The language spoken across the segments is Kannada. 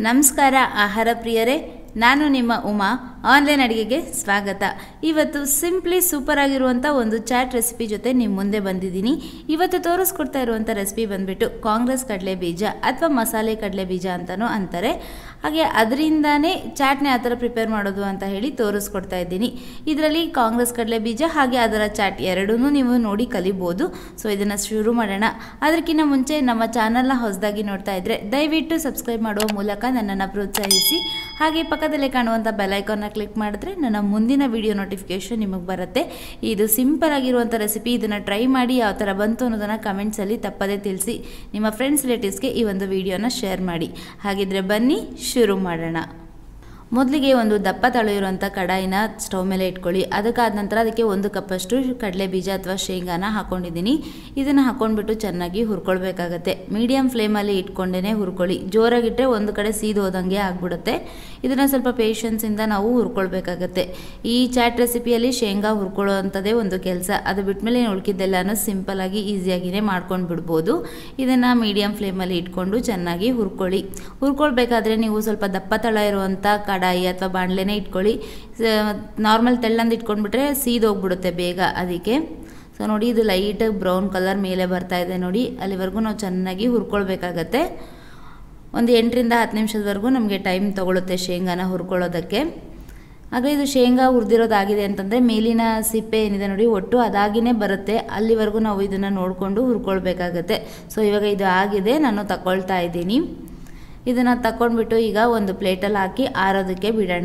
ನಮಸ್ಕಾರ ಆಹಾರ ಪ್ರಿಯರೇ ನಾನು ನಿಮ್ಮ ಉಮಾ ಆನ್ಲೈನ್ ಅಡುಗೆಗೆ ಸ್ವಾಗತ ಇವತ್ತು ಸಿಂಪ್ಲಿ ಸೂಪರ್ ಆಗಿರುವಂಥ ಒಂದು ಚಾಟ್ ರೆಸಿಪಿ ಜೊತೆ ನಿಮ್ಮ ಮುಂದೆ ಬಂದಿದ್ದೀನಿ ಇವತ್ತು ತೋರಿಸ್ಕೊಡ್ತಾ ಇರುವಂಥ ರೆಸಿಪಿ ಬಂದ್ಬಿಟ್ಟು ಕಾಂಗ್ರೆಸ್ ಕಡಲೆ ಬೀಜ ಅಥವಾ ಮಸಾಲೆ ಕಡಲೆ ಬೀಜ ಅಂತಲೂ ಅಂತಾರೆ ಹಾಗೆ ಅದರಿಂದಾನೇ ಚಾಟ್ನ ಯಾವ ಥರ ಪ್ರಿಪೇರ್ ಮಾಡೋದು ಅಂತ ಹೇಳಿ ತೋರಿಸ್ಕೊಡ್ತಾ ಇದ್ದೀನಿ ಇದರಲ್ಲಿ ಕಾಂಗ್ರೆಸ್ ಕಡಲೆ ಬೀಜ ಹಾಗೆ ಅದರ ಚಾಟ್ ಎರಡೂ ನೀವು ನೋಡಿ ಕಲಿಬೋದು ಸೊ ಇದನ್ನು ಶುರು ಮಾಡೋಣ ಅದಕ್ಕಿಂತ ಮುಂಚೆ ನಮ್ಮ ಚಾನಲ್ನ ಹೊಸದಾಗಿ ನೋಡ್ತಾ ಇದ್ದರೆ ದಯವಿಟ್ಟು ಸಬ್ಸ್ಕ್ರೈಬ್ ಮಾಡುವ ಮೂಲಕ ನನ್ನನ್ನು ಪ್ರೋತ್ಸಾಹಿಸಿ ಹಾಗೆ ಪಕ್ಕದಲ್ಲೇ ಕಾಣುವಂಥ ಬೆಲೈಕಾನ್ನ ಕ್ಲಿಕ್ ಮಾಡಿದ್ರೆ ನನ್ನ ಮುಂದಿನ ವಿಡಿಯೋ ನೋಟಿಫಿಕೇಶನ್ ನಿಮಗೆ ಬರುತ್ತೆ ಇದು ಸಿಂಪಲ್ ಆಗಿರುವಂಥ ರೆಸಿಪಿ ಇದನ್ನು ಟ್ರೈ ಮಾಡಿ ಯಾವ ಥರ ಬಂತು ಅನ್ನೋದನ್ನು ಕಮೆಂಟ್ಸಲ್ಲಿ ತಪ್ಪದೇ ತಿಳಿಸಿ ನಿಮ್ಮ ಫ್ರೆಂಡ್ಸ್ ರಿಲೇಟಿವ್ಸ್ಗೆ ಈ ಒಂದು ವಿಡಿಯೋನ ಶೇರ್ ಮಾಡಿ ಹಾಗಿದ್ರೆ ಬನ್ನಿ ಶುರು ಮಾಡೋಣ ಮೊದಲಿಗೆ ಒಂದು ದಪ್ಪ ತಳು ಇರುವಂಥ ಕಡಾಯಿನ ಸ್ಟವ್ ಮೇಲೆ ಇಟ್ಕೊಳ್ಳಿ ಅದಕ್ಕಾದ ನಂತರ ಅದಕ್ಕೆ ಒಂದು ಕಪ್ಪಷ್ಟು ಕಡಲೆ ಬೀಜ ಅಥವಾ ಶೇಂಗಾನ ಹಾಕ್ಕೊಂಡಿದ್ದೀನಿ ಇದನ್ನು ಹಾಕ್ಕೊಂಡ್ಬಿಟ್ಟು ಚೆನ್ನಾಗಿ ಹುರ್ಕೊಳ್ಬೇಕಾಗತ್ತೆ ಮೀಡಿಯಮ್ ಫ್ಲೇಮಲ್ಲಿ ಇಟ್ಕೊಂಡೇ ಹುರ್ಕೊಳ್ಳಿ ಜೋರಾಗಿಟ್ಟರೆ ಒಂದು ಕಡೆ ಸೀದು ಹೋದಂಗೆ ಆಗ್ಬಿಡುತ್ತೆ ಇದನ್ನು ಸ್ವಲ್ಪ ಪೇಷನ್ಸಿಂದ ನಾವು ಹುರ್ಕೊಳ್ಬೇಕಾಗತ್ತೆ ಈ ಚಾಟ್ ರೆಸಿಪಿಯಲ್ಲಿ ಶೇಂಗಾ ಹುರ್ಕೊಳ್ಳೋ ಅಂಥದ್ದೇ ಒಂದು ಕೆಲಸ ಅದು ಬಿಟ್ಮೇಲೆ ಉಳ್ಕಿದ್ದೆಲ್ಲನೂ ಸಿಂಪಲಾಗಿ ಈಸಿಯಾಗಿಯೇ ಮಾಡ್ಕೊಂಡು ಬಿಡ್ಬೋದು ಇದನ್ನು ಮೀಡಿಯಮ್ ಫ್ಲೇಮಲ್ಲಿ ಇಟ್ಕೊಂಡು ಚೆನ್ನಾಗಿ ಹುರ್ಕೊಳ್ಳಿ ಹುರ್ಕೊಳ್ಬೇಕಾದ್ರೆ ನೀವು ಸ್ವಲ್ಪ ದಪ್ಪ ತಳ ಇರುವಂಥ ಕಡಾಯಿ ಅಥವಾ ಬಾಣಲೆನೇ ಇಟ್ಕೊಳ್ಳಿ ನಾರ್ಮಲ್ ತೆಳ್ಳಂದು ಇಟ್ಕೊಂಡ್ಬಿಟ್ರೆ ಸೀದೋಗ್ಬಿಡುತ್ತೆ ಬೇಗ ಅದಕ್ಕೆ ಸೊ ನೋಡಿ ಇದು ಲೈಟ್ ಬ್ರೌನ್ ಕಲರ್ ಮೇಲೆ ಬರ್ತಾ ಇದೆ ನೋಡಿ ಅಲ್ಲಿವರೆಗೂ ನಾವು ಚೆನ್ನಾಗಿ ಹುರ್ಕೊಳ್ಬೇಕಾಗತ್ತೆ ಒಂದು ಎಂಟರಿಂದ ಹತ್ತು ನಿಮಿಷದವರೆಗೂ ನಮಗೆ ಟೈಮ್ ತೊಗೊಳುತ್ತೆ ಶೇಂಗಾನ ಹುರ್ಕೊಳ್ಳೋದಕ್ಕೆ ಆಗ ಇದು ಶೇಂಗಾ ಹುರಿದಿರೋದಾಗಿದೆ ಅಂತಂದರೆ ಮೇಲಿನ ಸಿಪ್ಪೆ ಏನಿದೆ ನೋಡಿ ಒಟ್ಟು ಅದಾಗಿನೇ ಬರುತ್ತೆ ಅಲ್ಲಿವರೆಗೂ ನಾವು ಇದನ್ನು ನೋಡಿಕೊಂಡು ಹುರ್ಕೊಳ್ಬೇಕಾಗತ್ತೆ ಸೊ ಇವಾಗ ಇದು ಆಗಿದೆ ನಾನು ತಗೊಳ್ತಾ ಇದ್ದೀನಿ ಇದನ್ನು ತಗೊಂಡ್ಬಿಟ್ಟು ಈಗ ಒಂದು ಪ್ಲೇಟಲ್ಲಿ ಹಾಕಿ ಆರೋದಕ್ಕೆ ಬಿಡೋಣ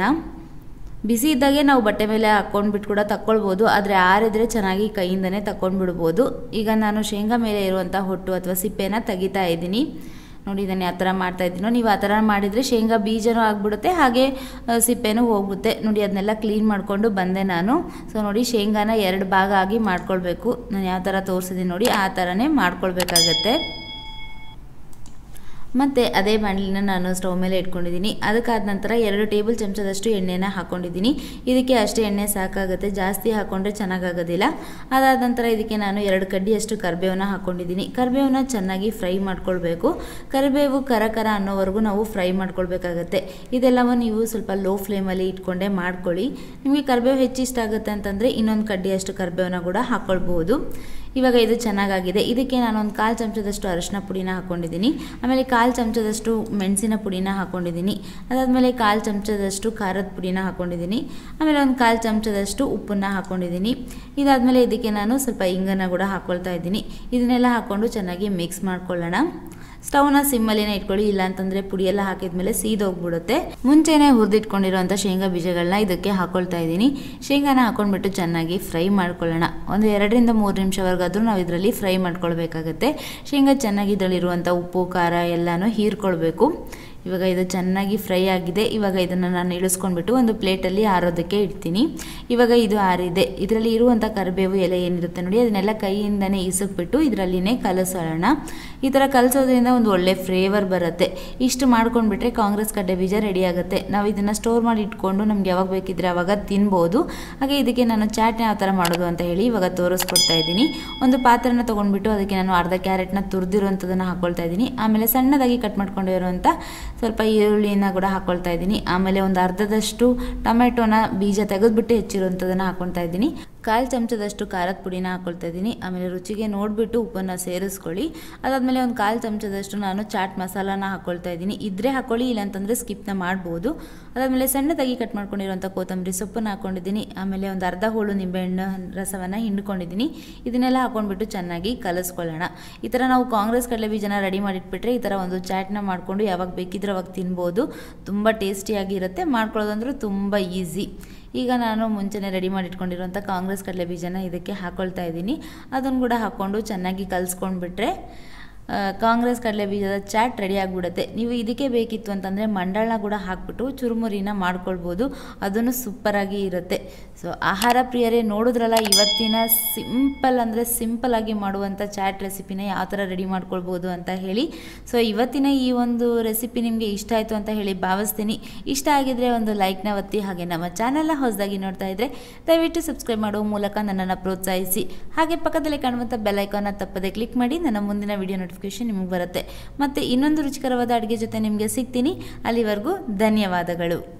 ಬಿಸಿ ಇದ್ದಾಗೆ ನಾವು ಬಟ್ಟೆ ಮೇಲೆ ಹಾಕ್ಕೊಂಡ್ಬಿಟ್ಟು ಕೂಡ ತಕ್ಕೊಳ್ಬೋದು ಆದರೆ ಆರಿದ್ರೆ ಚೆನ್ನಾಗಿ ಕೈಯಿಂದನೇ ತಗೊಂಡ್ಬಿಡ್ಬೋದು ಈಗ ನಾನು ಶೇಂಗಾ ಮೇಲೆ ಇರುವಂಥ ಹೊಟ್ಟು ಅಥವಾ ಸಿಪ್ಪೆನ ತೆಗಿತಾ ಇದ್ದೀನಿ ನೋಡಿ ಇದನ್ನು ಯಾವ ಥರ ಮಾಡ್ತಾ ಇದ್ದೀನೋ ನೀವು ಆ ಥರ ಮಾಡಿದರೆ ಶೇಂಗಾ ಬೀಜನೂ ಆಗಿಬಿಡುತ್ತೆ ಹಾಗೆ ಸಿಪ್ಪೆನೂ ಹೋಗುತ್ತೆ ನೋಡಿ ಅದನ್ನೆಲ್ಲ ಕ್ಲೀನ್ ಮಾಡಿಕೊಂಡು ಬಂದೆ ನಾನು ಸೊ ನೋಡಿ ಶೇಂಗಾನ ಎರಡು ಭಾಗ ಆಗಿ ಮಾಡ್ಕೊಳ್ಬೇಕು ನಾನು ಯಾವ ಥರ ತೋರಿಸಿದ್ದೀನಿ ನೋಡಿ ಆ ಥರನೇ ಮಾಡ್ಕೊಳ್ಬೇಕಾಗತ್ತೆ ಮತ್ತು ಅದೇ ಬಾಣಲಿನ ನಾನು ಸ್ಟವ್ ಮೇಲೆ ಇಟ್ಕೊಂಡಿದ್ದೀನಿ ಅದಕ್ಕಾದ ನಂತರ ಎರಡು ಟೇಬಲ್ ಚಮಚದಷ್ಟು ಎಣ್ಣೆನ ಹಾಕ್ಕೊಂಡಿದ್ದೀನಿ ಇದಕ್ಕೆ ಅಷ್ಟೇ ಎಣ್ಣೆ ಸಾಕಾಗುತ್ತೆ ಜಾಸ್ತಿ ಹಾಕ್ಕೊಂಡ್ರೆ ಚೆನ್ನಾಗಾಗೋದಿಲ್ಲ ಅದಾದ ನಂತರ ಇದಕ್ಕೆ ನಾನು ಎರಡು ಕಡ್ಡಿಯಷ್ಟು ಕರಿಬೇವನ್ನ ಹಾಕ್ಕೊಂಡಿದ್ದೀನಿ ಕರಿಬೇವನ್ನ ಚೆನ್ನಾಗಿ ಫ್ರೈ ಮಾಡ್ಕೊಳ್ಬೇಕು ಕರಿಬೇವು ಕರ ಕರ ಅನ್ನೋವರೆಗೂ ನಾವು ಫ್ರೈ ಮಾಡ್ಕೊಳ್ಬೇಕಾಗತ್ತೆ ಇದೆಲ್ಲವೂ ನೀವು ಸ್ವಲ್ಪ ಲೋ ಫ್ಲೇಮಲ್ಲಿ ಇಟ್ಕೊಂಡೇ ಮಾಡ್ಕೊಳ್ಳಿ ನಿಮಗೆ ಕರಿಬೇವು ಹೆಚ್ಚು ಇಷ್ಟ ಆಗುತ್ತೆ ಅಂತಂದರೆ ಇನ್ನೊಂದು ಕಡ್ಡಿಯಷ್ಟು ಕರಿಬೇವನ್ನ ಕೂಡ ಹಾಕ್ಕೊಳ್ಬೋದು ಇವಾಗ ಇದು ಚೆನ್ನಾಗಾಗಿದೆ ಇದಕ್ಕೆ ನಾನು ಒಂದು ಕಾಲು ಚಮಚದಷ್ಟು ಅರಶಿನ ಪುಡಿನ ಹಾಕ್ಕೊಂಡಿದ್ದೀನಿ ಆಮೇಲೆ ಕಾಲು ಚಮಚದಷ್ಟು ಮೆಣಸಿನ ಪುಡಿನ ಹಾಕ್ಕೊಂಡಿದ್ದೀನಿ ಅದಾದಮೇಲೆ ಕಾಲು ಚಮಚದಷ್ಟು ಖಾರದ ಪುಡಿನ ಹಾಕ್ಕೊಂಡಿದ್ದೀನಿ ಆಮೇಲೆ ಒಂದು ಕಾಲು ಚಮಚದಷ್ಟು ಉಪ್ಪನ್ನು ಹಾಕ್ಕೊಂಡಿದ್ದೀನಿ ಇದಾದಮೇಲೆ ಇದಕ್ಕೆ ನಾನು ಸ್ವಲ್ಪ ಇಂಗನ್ನು ಕೂಡ ಹಾಕ್ಕೊಳ್ತಾ ಇದ್ದೀನಿ ಇದನ್ನೆಲ್ಲ ಹಾಕ್ಕೊಂಡು ಚೆನ್ನಾಗಿ ಮಿಕ್ಸ್ ಮಾಡ್ಕೊಳ್ಳೋಣ ಸ್ಟವ್ನ ಸಿಮ್ಮಲ್ಲಿನೇ ಇಟ್ಕೊಳ್ಳಿ ಇಲ್ಲ ಅಂತಂದರೆ ಪುಡಿಯೆಲ್ಲ ಹಾಕಿದ್ಮೇಲೆ ಸೀದೋಗ್ಬಿಡುತ್ತೆ ಮುಂಚೆನೇ ಹುರಿದಿಟ್ಕೊಂಡಿರೋಂಥ ಶೇಂಗಾ ಬೀಜಗಳನ್ನ ಇದಕ್ಕೆ ಹಾಕೊಳ್ತಾ ಇದ್ದೀನಿ ಶೇಂಗಾನ ಹಾಕೊಂಡ್ಬಿಟ್ಟು ಚೆನ್ನಾಗಿ ಫ್ರೈ ಮಾಡ್ಕೊಳ್ಳೋಣ ಒಂದು ಎರಡರಿಂದ ಮೂರು ನಿಮಿಷವರೆಗಾದರೂ ನಾವು ಇದರಲ್ಲಿ ಫ್ರೈ ಮಾಡ್ಕೊಳ್ಬೇಕಾಗತ್ತೆ ಶೇಂಗಾ ಚೆನ್ನಾಗಿ ಇದರಲ್ಲಿರುವಂಥ ಉಪ್ಪು ಖಾರ ಎಲ್ಲನೂ ಹೀರ್ಕೊಳ್ಬೇಕು ಇವಾಗ ಇದು ಚೆನ್ನಾಗಿ ಫ್ರೈ ಆಗಿದೆ ಇವಾಗ ಇದನ್ನು ನಾನು ಇಳಿಸ್ಕೊಂಡ್ಬಿಟ್ಟು ಒಂದು ಪ್ಲೇಟಲ್ಲಿ ಆರೋದಕ್ಕೆ ಇಡ್ತೀನಿ ಇವಾಗ ಇದು ಆರಿದೆ ಇದರಲ್ಲಿ ಇರುವಂಥ ಕರಿಬೇವು ಎಲೆ ಏನಿರುತ್ತೆ ನೋಡಿ ಅದನ್ನೆಲ್ಲ ಕೈಯಿಂದನೇ ಇಸುಕ್ಬಿಟ್ಟು ಇದರಲ್ಲಿನೇ ಕಲಸೋಣ ಈ ಥರ ಕಲಸೋದ್ರಿಂದ ಒಂದು ಒಳ್ಳೆ ಫ್ಲೇವರ್ ಬರುತ್ತೆ ಇಷ್ಟು ಮಾಡ್ಕೊಂಡ್ಬಿಟ್ರೆ ಕಾಂಗ್ರೆಸ್ ಕಡ್ಡೆ ಬೀಜ ರೆಡಿ ಆಗುತ್ತೆ ನಾವು ಇದನ್ನು ಸ್ಟೋರ್ ಮಾಡಿ ಇಟ್ಕೊಂಡು ನಮ್ಗೆ ಯಾವಾಗ ಬೇಕಿದ್ರೆ ಅವಾಗ ತಿನ್ಬೋದು ಹಾಗೆ ಇದಕ್ಕೆ ನಾನು ಚಾಟ್ನ ಯಾವ ಥರ ಮಾಡೋದು ಅಂತ ಹೇಳಿ ಇವಾಗ ತೋರಿಸ್ಕೊಡ್ತಾ ಇದ್ದೀನಿ ಒಂದು ಪಾತ್ರೆನ ತೊಗೊಂಡ್ಬಿಟ್ಟು ಅದಕ್ಕೆ ನಾನು ಅರ್ಧ ಕ್ಯಾರೆಟ್ನ ತುರಿದಿರುವಂಥದ್ದನ್ನು ಹಾಕ್ಕೊಳ್ತಾ ಇದ್ದೀನಿ ಆಮೇಲೆ ಸಣ್ಣದಾಗಿ ಕಟ್ ಮಾಡ್ಕೊಂಡಿರುವಂಥ ಸ್ವಲ್ಪ ಈರುಳ್ಳಿನ ಕೂಡ ಹಾಕ್ಕೊಳ್ತಾ ಇದ್ದೀನಿ ಆಮೇಲೆ ಒಂದು ಅರ್ಧದಷ್ಟು ಟೊಮೆಟೊನ ಬೀಜ ತೆಗೆದ್ಬಿಟ್ಟು ಹೆಚ್ಚಿರುವಂಥದ್ದನ್ನು ಹಾಕ್ಕೊಳ್ತಾ ಇದ್ದೀನಿ ಕಾಲು ಚಮಚದಷ್ಟು ಖಾರದ ಪುಡಿನ ಹಾಕ್ಕೊಳ್ತಾ ಇದ್ದೀನಿ ಆಮೇಲೆ ರುಚಿಗೆ ನೋಡಿಬಿಟ್ಟು ಉಪ್ಪನ್ನು ಸೇರಿಸ್ಕೊಳ್ಳಿ ಅದಾದಮೇಲೆ ಒಂದು ಕಾಲು ಚಮಚದಷ್ಟು ನಾನು ಚಾಟ್ ಮಸಾಲಾನ ಹಾಕ್ಕೊಳ್ತಾ ಇದ್ದೀನಿ ಇದ್ರೆ ಹಾಕ್ಕೊಳ್ಳಿ ಇಲ್ಲಾಂತಂದರೆ ಸ್ಕಿಪ್ನ ಮಾಡ್ಬೋದು ಅದಾದಮೇಲೆ ಸಣ್ಣದಾಗಿ ಕಟ್ ಮಾಡ್ಕೊಂಡಿರುವಂಥ ಕೊತ್ತಂಬರಿ ಸೊಪ್ಪನ್ನು ಹಾಕ್ಕೊಂಡಿದ್ದೀನಿ ಆಮೇಲೆ ಒಂದು ಅರ್ಧ ಹೋಳು ನಿಂಬೆಹಣ್ಣು ರಸವನ್ನು ಹಿಂಡ್ಕೊಂಡಿದ್ದೀನಿ ಇದನ್ನೆಲ್ಲ ಹಾಕ್ಕೊಂಡ್ಬಿಟ್ಟು ಚೆನ್ನಾಗಿ ಕಲಿಸ್ಕೊಳ್ಳೋಣ ಈ ಥರ ನಾವು ಕಾಂಗ್ರೆಸ್ ಕಡಲೆ ಬೀಜನ ರೆಡಿ ಮಾಡಿಟ್ಬಿಟ್ರೆ ಈ ಥರ ಒಂದು ಚಾಟ್ನ ಮಾಡಿಕೊಂಡು ಯಾವಾಗ ಬೇಕಿದ್ರೆ ಅವಾಗ ತಿನ್ಬೋದು ತುಂಬ ಟೇಸ್ಟಿಯಾಗಿರುತ್ತೆ ಮಾಡ್ಕೊಳ್ಳೋದಂದ್ರೂ ತುಂಬ ಈಸಿ ಈಗ ನಾನು ಮುಂಚೆನೇ ರೆಡಿ ಮಾಡಿಟ್ಕೊಂಡಿರುವಂಥ ಕಾಂಗ್ರೆಸ್ ಕಡಲೆ ಬೀಜನ ಇದಕ್ಕೆ ಹಾಕ್ಕೊಳ್ತಾ ಇದ್ದೀನಿ ಅದನ್ನು ಕೂಡ ಹಾಕ್ಕೊಂಡು ಚೆನ್ನಾಗಿ ಕಲಿಸ್ಕೊಂಡ್ಬಿಟ್ರೆ ಕಾಂಗ್ರೆಸ್ ಕಡಲೆ ಬೀಜದ ಚಾಟ್ ರೆಡಿ ಆಗಿಬಿಡುತ್ತೆ ನೀವು ಇದಕ್ಕೆ ಬೇಕಿತ್ತು ಅಂತಂದರೆ ಮಂಡಳನ ಕೂಡ ಹಾಕ್ಬಿಟ್ಟು ಚುರುಮುರಿನ ಮಾಡ್ಕೊಳ್ಬೋದು ಅದನ್ನು ಸೂಪರಾಗಿ ಇರುತ್ತೆ ಸೊ ಆಹಾರ ಪ್ರಿಯರೇ ನೋಡಿದ್ರಲ್ಲ ಇವತ್ತಿನ ಸಿಂಪಲ್ ಅಂದರೆ ಸಿಂಪಲಾಗಿ ಮಾಡುವಂಥ ಚಾಟ್ ರೆಸಿಪಿನ ಯಾವ ಥರ ರೆಡಿ ಮಾಡ್ಕೊಳ್ಬೋದು ಅಂತ ಹೇಳಿ ಸೊ ಇವತ್ತಿನ ಈ ಒಂದು ರೆಸಿಪಿ ನಿಮಗೆ ಇಷ್ಟ ಆಯಿತು ಅಂತ ಹೇಳಿ ಭಾವಿಸ್ತೀನಿ ಇಷ್ಟ ಆಗಿದ್ರೆ ಒಂದು ಲೈಕ್ನ ಒತ್ತಿ ಹಾಗೆ ನಮ್ಮ ಚಾನೆಲ್ನ ಹೊಸದಾಗಿ ನೋಡ್ತಾ ಇದ್ದರೆ ದಯವಿಟ್ಟು ಸಬ್ಸ್ಕ್ರೈಬ್ ಮಾಡುವ ಮೂಲಕ ನನ್ನನ್ನು ಪ್ರೋತ್ಸಾಹಿಸಿ ಹಾಗೆ ಪಕ್ಕದಲ್ಲಿ ಕಾಣುವಂಥ ಬೆಲ್ ಐಕಾನ್ನ ತಪ್ಪದೆ ಕ್ಲಿಕ್ ಮಾಡಿ ನನ್ನ ಮುಂದಿನ ವಿಡಿಯೋ ನೋಟಿಫಿಕೇಶನ್ ನೋಟಿಫಿಕೇಶನ್ ನಿಮಗೆ ಬರುತ್ತೆ ಮತ್ತು ಇನ್ನೊಂದು ರುಚಿಕರವಾದ ಅಡುಗೆ ಜೊತೆ ನಿಮಗೆ ಸಿಗ್ತೀನಿ ಅಲ್ಲಿವರೆಗೂ ಧನ್ಯವಾದಗಳು